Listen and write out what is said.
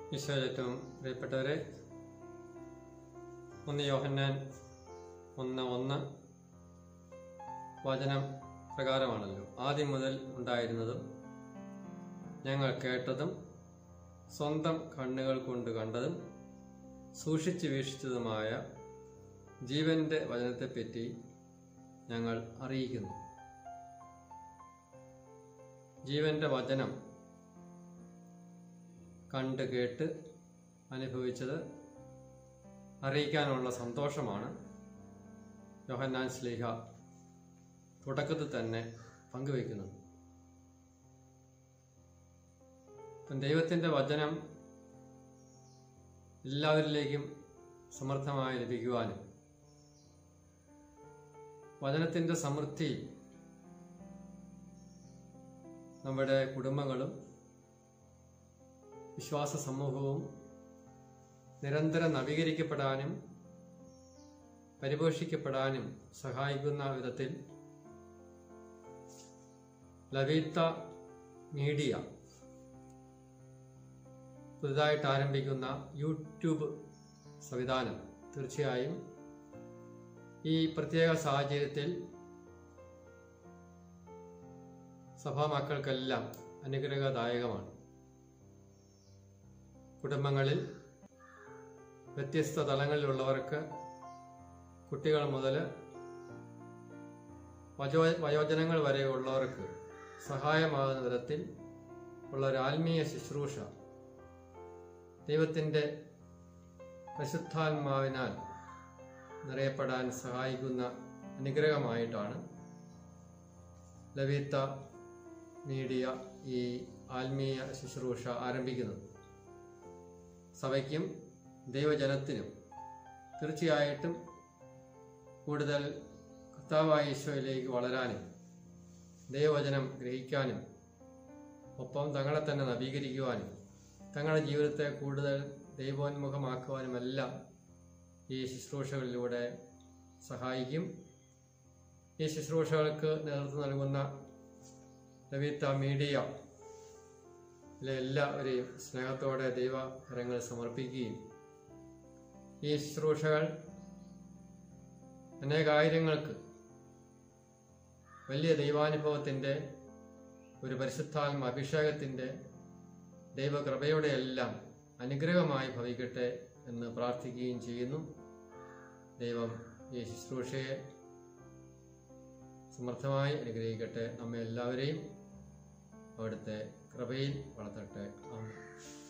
ഈശോയിൽ ഏറ്റവും പ്രിയപ്പെട്ടവരെ ഒന്ന് യോഹന്നാൻ ഒന്ന് ഒന്ന് വചനം പ്രകാരമാണല്ലോ ആദ്യം മുതൽ ഉണ്ടായിരുന്നതും ഞങ്ങൾ കേട്ടതും സ്വന്തം കണ്ണുകൾ കൊണ്ട് കണ്ടതും സൂക്ഷിച്ച് വീക്ഷിച്ചതുമായ ജീവന്റെ വചനത്തെപ്പറ്റി ഞങ്ങൾ അറിയിക്കുന്നു ജീവന്റെ വചനം കണ്ട് കേട്ട് അനുഭവിച്ചത് അറിയിക്കാനുള്ള സന്തോഷമാണ് യോഹന്നാൻ സ്ലീഹ തുടക്കത്തിൽ തന്നെ പങ്കുവയ്ക്കുന്നത് ഇപ്പം ദൈവത്തിൻ്റെ വചനം എല്ലാവരിലേക്കും സമർത്ഥമായി ലഭിക്കുവാനും വചനത്തിൻ്റെ സമൃദ്ധി നമ്മുടെ കുടുംബങ്ങളും വിശ്വാസ സമൂഹവും നിരന്തരം നവീകരിക്കപ്പെടാനും പരിപോഷിക്കപ്പെടാനും സഹായിക്കുന്ന വിധത്തിൽ ലവീത്ത മീഡിയ പുതുതായിട്ട് ആരംഭിക്കുന്ന യൂട്യൂബ് സംവിധാനം തീർച്ചയായും ഈ പ്രത്യേക സാഹചര്യത്തിൽ സഭാ മക്കൾക്കെല്ലാം അനുഗ്രഹദായകമാണ് കുടുംബങ്ങളിൽ വ്യത്യസ്ത തലങ്ങളിലുള്ളവർക്ക് കുട്ടികൾ മുതൽ വയോ വയോജനങ്ങൾ വരെ ഉള്ളവർക്ക് സഹായമാകുന്ന വിധത്തിൽ ഉള്ള ഒരു ആത്മീയ ശുശ്രൂഷ ദൈവത്തിൻ്റെ പരിശുദ്ധാത്മാവിനാൽ നിറയപ്പെടാൻ സഹായിക്കുന്ന അനുഗ്രഹമായിട്ടാണ് ലവീത്ത മീഡിയ ഈ ആത്മീയ ശുശ്രൂഷ ആരംഭിക്കുന്നത് സഭയ്ക്കും ദൈവജനത്തിനും തീർച്ചയായിട്ടും കൂടുതൽ കർത്താവായ ഈശോയിലേക്ക് വളരാനും ദൈവവചനം ഗ്രഹിക്കാനും ഒപ്പം തങ്ങളെ തന്നെ നവീകരിക്കുവാനും തങ്ങളുടെ ജീവിതത്തെ കൂടുതൽ ദൈവോന്മുഖമാക്കുവാനുമെല്ലാം ഈ ശുശ്രൂഷകളിലൂടെ സഹായിക്കും ഈ ശുശ്രൂഷകൾക്ക് നേതൃത്വം നൽകുന്ന ലവിത്ത മീഡിയ എല്ലാവരെയും സ്നേഹത്തോടെ ദൈവകരങ്ങൾ സമർപ്പിക്കുകയും ഈ ശുശ്രൂഷകൾ അനേകായിരങ്ങൾക്ക് വലിയ ദൈവാനുഭവത്തിൻ്റെ ഒരു പരിശുദ്ധാത്മ അഭിഷേകത്തിൻ്റെ ദൈവകൃപയുടെ എല്ലാം അനുഗ്രഹമായി ഭവിക്കട്ടെ എന്ന് പ്രാർത്ഥിക്കുകയും ചെയ്യുന്നു ദൈവം ഈ ശുശ്രൂഷയെ സമർത്ഥമായി അനുഗ്രഹിക്കട്ടെ നമ്മെ എല്ലാവരെയും അവിടുത്തെ കൃപയിൽ വളർത്തട്ടെ ആമേൻ